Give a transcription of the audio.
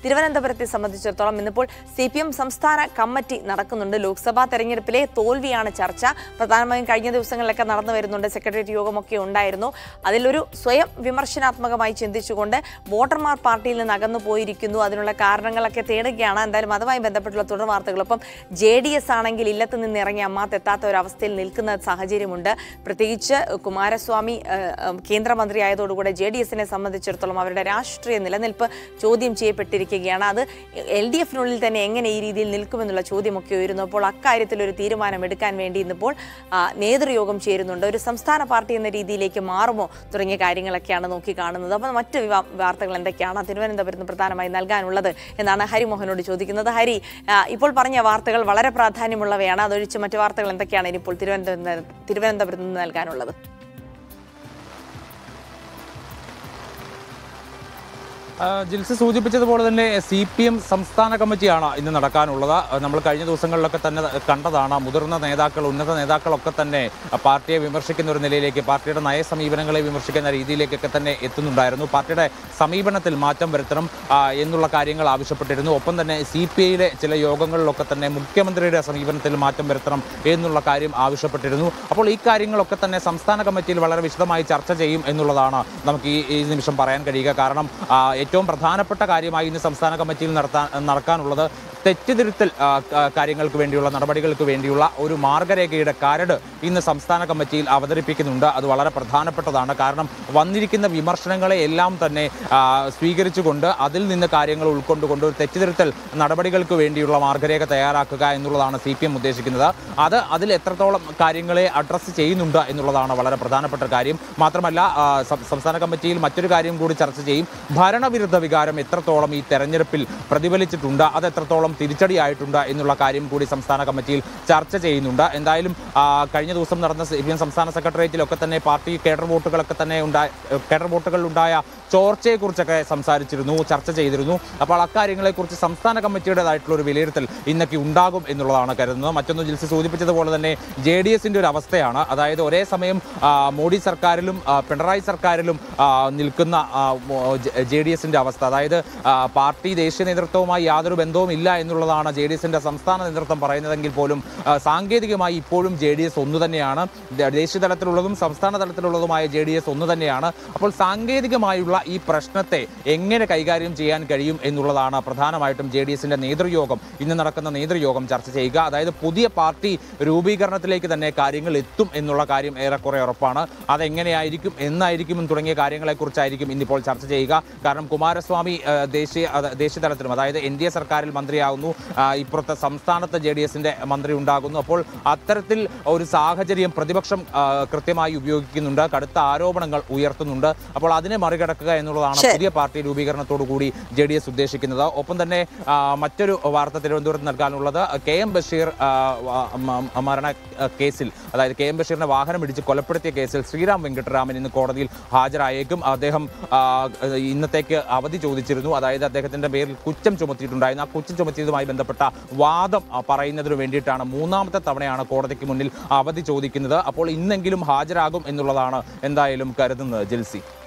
തിരുവനന്തപുരത്തെ സംബന്ധിച്ചിടത്തോളം ഇന്നിപ്പോൾ സി പി എം സംസ്ഥാന കമ്മിറ്റി നടക്കുന്നുണ്ട് ലോക്സഭാ തെരഞ്ഞെടുപ്പിലെ തോൽവിയാണ് ചർച്ച പ്രധാനമായും കഴിഞ്ഞ ദിവസങ്ങളിലൊക്കെ നടന്നു വരുന്നുണ്ട് സെക്രട്ടേറിയറ്റ് യോഗമൊക്കെ ഉണ്ടായിരുന്നു അതിലൊരു സ്വയം വിമർശനാത്മകമായി ചിന്തിച്ചുകൊണ്ട് വോട്ടർമാർ പാർട്ടിയിൽ നിന്ന് അകന്നു പോയിരിക്കുന്നു അതിനുള്ള കാരണങ്ങളൊക്കെ തേടുകയാണ് എന്തായാലും അതുമായി ബന്ധപ്പെട്ടുള്ള തുടർ വാർത്തകൾ ഒപ്പം ജെ ഡി എസ് ആണെങ്കിൽ ഇല്ലത്ത് നിന്ന് ഇറങ്ങി അമ്മാത്ത് എത്താത്ത ഒരു അവസ്ഥയിൽ നിൽക്കുന്ന സാഹചര്യമുണ്ട് പ്രത്യേകിച്ച് കുമാരസ്വാമി ഏഹ്, ഏഹ്, കേന്ദ്രമന്ത്രി ആയതോടുകൂടെ ജെ ഡി എസിനെ സംബന്ധിച്ചിടത്തോളം അവരുടെ രാഷ്ട്രീയ നിലനിൽപ്പ് ചോദ്യം ചെയ്യപ്പെട്ടിരിക്കുകയാണ് അത് എൽ ഡി എഫിനുള്ളിൽ തന്നെ എങ്ങനെ ഈ രീതിയിൽ നിൽക്കുമെന്നുള്ള ചോദ്യമൊക്കെ ഉയരുന്നു അപ്പോൾ അക്കാര്യത്തിൽ ഒരു തീരുമാനം എടുക്കാൻ വേണ്ടി ഇന്നിപ്പോൾ ആ, നേതൃയോഗം ചേരുന്നുണ്ട് ഒരു സംസ്ഥാന പാർട്ടി എന്ന രീതിയിലേക്ക് മാറുമോ തുടങ്ങിയ കാര്യങ്ങളൊക്കെയാണ് നോക്കി കാണുന്നത് അപ്പോൾ മറ്റ് വിവാ- വാർത്തകൾ എന്തൊക്കെയാണ് തിരുവനന്തപുരത്ത് നിന്ന് പ്രധാനമായി നൽകാനുള്ളത് എന്നാണ് ഹരിമോഹനോട് ചോദിക്കുന്നത് ഹരി ആ, ഇപ്പോൾ പറഞ്ഞ വാർത്തകൾ വളരെ പ്രാധാന്യമുള്ളവയാണ് അതൊഴിച്ച് മറ്റു വാർത്തകൾ എന്തൊക്കെയാണ് ഇനിയിപ്പോൾ തിരുവനന്തപുരം തിരുവനന്തപുരത്ത് നിന്ന് നൽകാനുള്ളത് ആ, ജിൽസി സൂചിപ്പിച്ചതുപോലെ തന്നെ സി പി എം സംസ്ഥാന കമ്മിറ്റിയാണ് ഇന്ന് നടക്കാനുള്ളത് ആ, നമ്മൾ കഴിഞ്ഞ ദിവസങ്ങളിലൊക്കെ തന്നെ കണ്ടതാണ് മുതിർന്ന നേതാക്കൾ ഉന്നത നേതാക്കളൊക്കെ തന്നെ ആ, പാർട്ടിയെ വിമർശിക്കുന്ന ഒരു നിലയിലേക്ക് പാർട്ടിയുടെ നയ സമീപനങ്ങളെ വിമർശിക്കുന്ന രീതിയിലേക്കൊക്കെ തന്നെ എത്തുന്നുണ്ടായിരുന്നു പാർട്ടിയുടെ സമീപനത്തിൽ മാറ്റം വരുത്തണം ആ, എന്നുള്ള കാര്യങ്ങൾ ആവശ്യപ്പെട്ടിരുന്നു ഒപ്പം തന്നെ സി പി ഐയിലെ ചില യോഗങ്ങളിലൊക്കെ തന്നെ മുഖ്യമന്ത്രിയുടെ സമീപനത്തിൽ മാറ്റം വരുത്തണം എന്നുള്ള കാര്യം ആവശ്യപ്പെട്ടിരുന്നു അപ്പോൾ ഈ കാര്യങ്ങളൊക്കെ തന്നെ സംസ്ഥാന കമ്മിറ്റിയിൽ വളരെ വിശദമായി ചർച്ച ചെയ്യും എന്നുള്ളതാണ് നമുക്ക് ഈ ഈ നിമിഷം പറയാൻ കഴിയുക കാരണം ആ, ഏറ്റവും പ്രധാനപ്പെട്ട കാര്യമായി ഇന്ന് സംസ്ഥാന കമ്മിറ്റിയിൽ നടത്താൻ നടക്കാനുള്ളത് തെറ്റുതിരുത്തൽ ആ, ക- കാര്യങ്ങൾക്ക് വേണ്ടിയുള്ള നടപടികൾക്ക് വേണ്ടിയുള്ള ഒരു മാർഗരേഖയുടെ കരട് ഇന്ന് സംസ്ഥാന കമ്മിറ്റിയിൽ അവതരിപ്പിക്കുന്നുണ്ട് അത് വളരെ പ്രധാനപ്പെട്ടതാണ് കാരണം വന്നിരിക്കുന്ന വിമർശനങ്ങളെ എല്ലാം തന്നെ ആ, സ്വീകരിച്ചുകൊണ്ട് അതിൽ നിന്ന് കാര്യങ്ങൾ ഉൾക്കൊണ്ടുകൊണ്ട് ഒരു തെറ്റുതിരുത്തൽ നടപടികൾക്ക് വേണ്ടിയുള്ള മാർഗരേഖ തയ്യാറാക്കുക എന്നുള്ളതാണ് സി പി എം ഉദ്ദേശിക്കുന്നത് അത് അതിൽ എത്രത്തോളം കാര്യങ്ങളെ അഡ്രസ്സ് ചെയ്യുന്നുണ്ട് എന്നുള്ളതാണ് വളരെ പ്രധാനപ്പെട്ട കാര്യം മാത്രമല്ല ആ, സം- സംസ്ഥാന കമ്മിറ്റിയിൽ മറ്റൊരു കാര്യം കൂടി ചർച്ച ചെയ്യും ഭരണവിരുദ്ധ വികാരം എത്രത്തോളം ഈ തെരഞ്ഞെടുപ്പിൽ പ്രതിഫലിച്ചിട്ടുണ്ട് അത് എത്രത്തോളം തിരിച്ചടിയായിട്ടുണ്ട് എന്നുള്ള കാര്യം കൂടി സംസ്ഥാന കമ്മിറ്റിയിൽ ചർച്ച ചെയ്യുന്നുണ്ട് എന്തായാലും ആ, കഴിഞ്ഞ ദിവസം നടന്ന സി പി എം സംസ്ഥാന സെക്രട്ടേറിയറ്റിലൊക്കെ തന്നെ പാർട്ടി കേഡർ വോട്ടുകളൊക്കെ തന്നെ ഉണ്ടായ കേഡർ വോട്ടുകളിൽ ഉണ്ടായ ചോർച്ചയെക്കുറിച്ചൊക്കെ സംസാരിച്ചിരുന്നു ചർച്ച ചെയ്തിരുന്നു അപ്പോൾ അക്കാര്യങ്ങളെക്കുറിച്ച് സംസ്ഥാന കമ്മിറ്റിയുടേതായിട്ടുള്ള ഒരു വിലയിരുത്തൽ ഇന്നൊക്കെ ഉണ്ടാകും എന്നുള്ളതാണ് കരുതുന്നത് മറ്റൊന്ന് ജിൽസി സൂചിപ്പിച്ചതുപോലെ തന്നെ ജെ ഡി എസിൻ്റെ ഒരു അവസ്ഥയാണ് അതായത് ഒരേ സമയം ആ, മോഡി സർക്കാരിലും ആ, പിണറായി സർക്കാരിലും ആ, നിൽക്കുന്ന ജെ ഡി എസിൻ്റെ അവസ്ഥ അതായത് ആ, പാർട്ടി ദേശീയ നേതൃത്വവുമായി യാതൊരു ബന്ധവും ഇല്ല എന്നുള്ളതാണ് ജെ ഡി എസിൻ്റെ സംസ്ഥാന നേതൃത്വം പറയുന്നതെങ്കിൽ പോലും ആ, സാങ്കേതികമായി ഇപ്പോഴും ജെ ഡി എസ് ഒന്ന് തന്നെയാണ് ദ- ദേശീയ തലത്തിലുള്ളതും സംസ്ഥാന തലത്തിലുള്ളതുമായ ജെ ഡി എസ് ഒന്ന് തന്നെയാണ് അപ്പോൾ സാങ്കേതികമായുള്ള ഈ പ്രശ്നത്തെ എങ്ങനെ കൈകാര്യം ചെയ്യാൻ കഴിയും എന്നുള്ളതാണ് പ്രധാനമായിട്ടും ജെ ഡി എസിന്റെ നേതൃയോഗം ഇന്ന് നടക്കുന്ന നേതൃയോഗം ചർച്ച ചെയ്യുക അതായത് പുതിയ പാർട്ടി രൂപീകരണത്തിലേക്ക് തന്നെ കാര്യങ്ങൾ എത്തും എന്നുള്ള കാര്യം ഏറെക്കുറെ ഉറപ്പാണ് അതെങ്ങനെയായിരിക്കും എന്നായിരിക്കും തുടങ്ങിയ കാര്യങ്ങളെക്കുറിച്ചായിരിക്കും ഇന്നിപ്പോൾ ചർച്ച ചെയ്യുക കാരണം കുമാരസ്വാമി ആ, ദേശീയ അത് ദേശീയ തലത്തിലും അതായത് എൻ ഡി എ സർക്കാരിൽ മന്ത്രിയാകുന്നു ആ, ഇപ്പുറത്തെ സംസ്ഥാനത്ത് ജെ ഡി എസിന്റെ മന്ത്രി ഉണ്ടാകുന്നു അപ്പോൾ അത്തരത്തിൽ ഒരു സാഹചര്യം പ്രതിപക്ഷം ആ, കൃത്യമായി ഉപയോഗിക്കുന്നുണ്ട് കടുത്ത ആരോപണങ്ങൾ ഉയർത്തുന്നുണ്ട് അപ്പോൾ അതിനെ മറികടക്കുക എന്നുള്ളതാണ് ശരി. പുതിയ പാർട്ടി രൂപീകരണത്തോടു കൂടി ജെ ഡി എസ് ഉദ്ദേശിക്കുന്നത് ഒപ്പം തന്നെ ആ, മറ്റൊരു വാർത്ത തിരുവനന്തപുരത്ത് നൽകാനുള്ളത് കെ എം ബഷീർ ആ, വ- മ- മരണ ആ, കേസിൽ അതായത് കെ എം ബഷീറിനെ വാഹനം ഇടിച്ച് കൊലപ്പെടുത്തിയ കേസിൽ ശ്രീറാം വെങ്കട്ടരാമൻ ഇന്ന് കോടതിയിൽ ഹാജരായേക്കും അദ്ദേഹം ആ, ഇന്നത്തേക്ക് അവധി ചോദിച്ചിരുന്നു അതായത് അദ്ദേഹത്തിന്റെ പേരിൽ കുറ്റം ചുമത്തിയിട്ടുണ്ടായിരുന്നു ആ കുറ്റം ചുമത്തിയതുമായി ബന്ധപ്പെട്ട വാദം ആ, പറയുന്നതിന് വേണ്ടിയിട്ടാണ് മൂന്നാമത്തെ തവണയാണ് കോടതിക്ക് മുന്നിൽ അവധി ചോദിക്കുന്നത് അപ്പോൾ ഇന്നെങ്കിലും ഹാജരാകും എന്നുള്ളതാണ് എന്തായാലും കരുതുന്നത് ജിൽസി